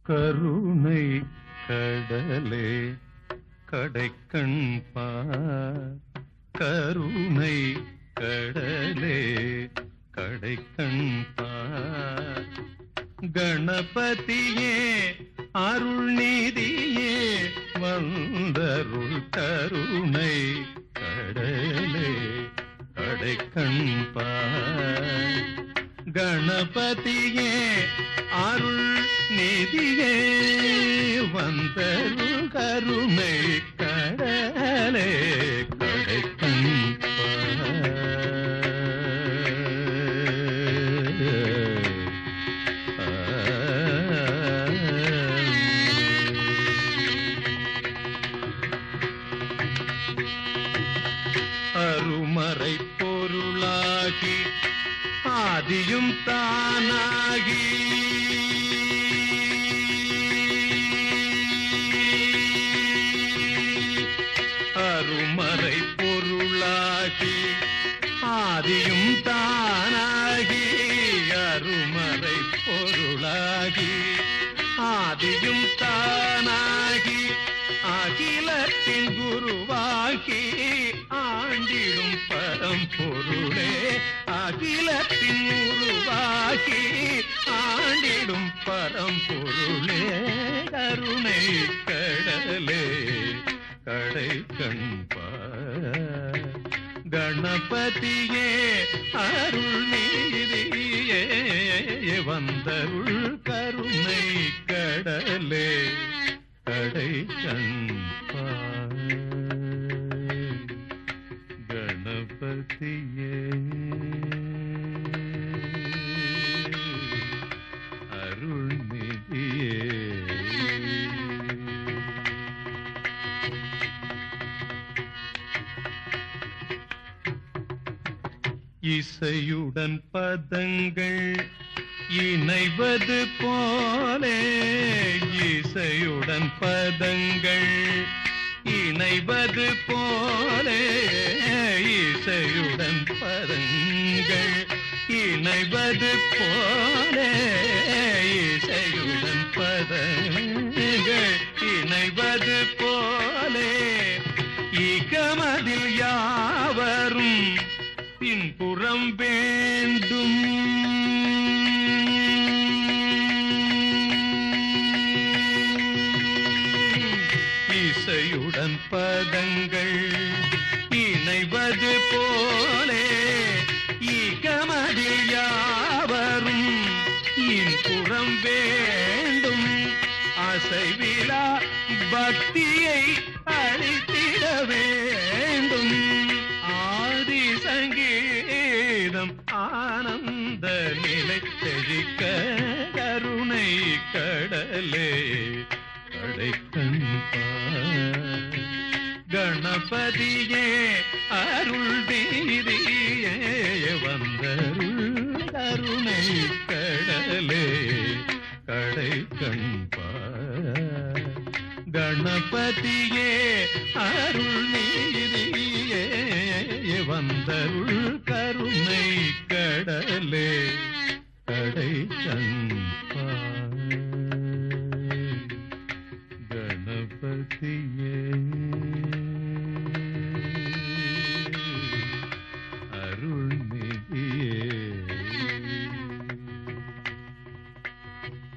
கருணை கடலே கடைக்கண் பார் கருணை கடலே கடைக்கண் பார் கணபதியே அருள்நிதியே வந்தருள் கருணை கடலே கடைக்கண் பார் கணபதியே அருள் நிதியே வந்தருள் கருணை கடலே கடைக்கண் அருமறை பொருளாகி ஆதியும் தானாகி அருமறை பொருளாகி ஆதியும் தானாகி அருமறை பொருளாகி ஆதியும் தானாகி அகிலத்தின் குருவாகி ஆண்டிடும் பரம்பொருளே அகிலத்தின் உருவாகி ஆண்டிடும் பரம்பொருளே கருணை கடலே கடை கண்பார் கணபதியே அருள் நீதியே வந்தருள் கருணை கடலே கடை கண்பார் கணபதியே அருள் நிதியே இசையுடன் பதங்கள் இணைவது போலே இசையுடன் பதங்கள் இணைவது போலே இசையுடன் பதங்கள் இணைவது போலே இசையுடன் பதங்கள் இணைவது போலே இகமதில் யாவரும் பின்புறம் வேண்டும் இசையுடன் பதங்கள் இணைவது போலே இகமதில் யாவரும் இன்புறம் வேண்டும் அசைவிலா பக்தியை அளித்திட வேண்டும் ஆதி சங்கீதம் ஆனந்த நிலை தெளிக்க கருணை கடலே கடைக்கண் பார். கணபதியே அருள் தீதியே வந்தருள் கருணை கடலே கடை கண்பார் கணபதியே அருள் நீதியே வந்தருள் கருணை கடலே கடை கண்பார் கணபதியே அருள் நிதியே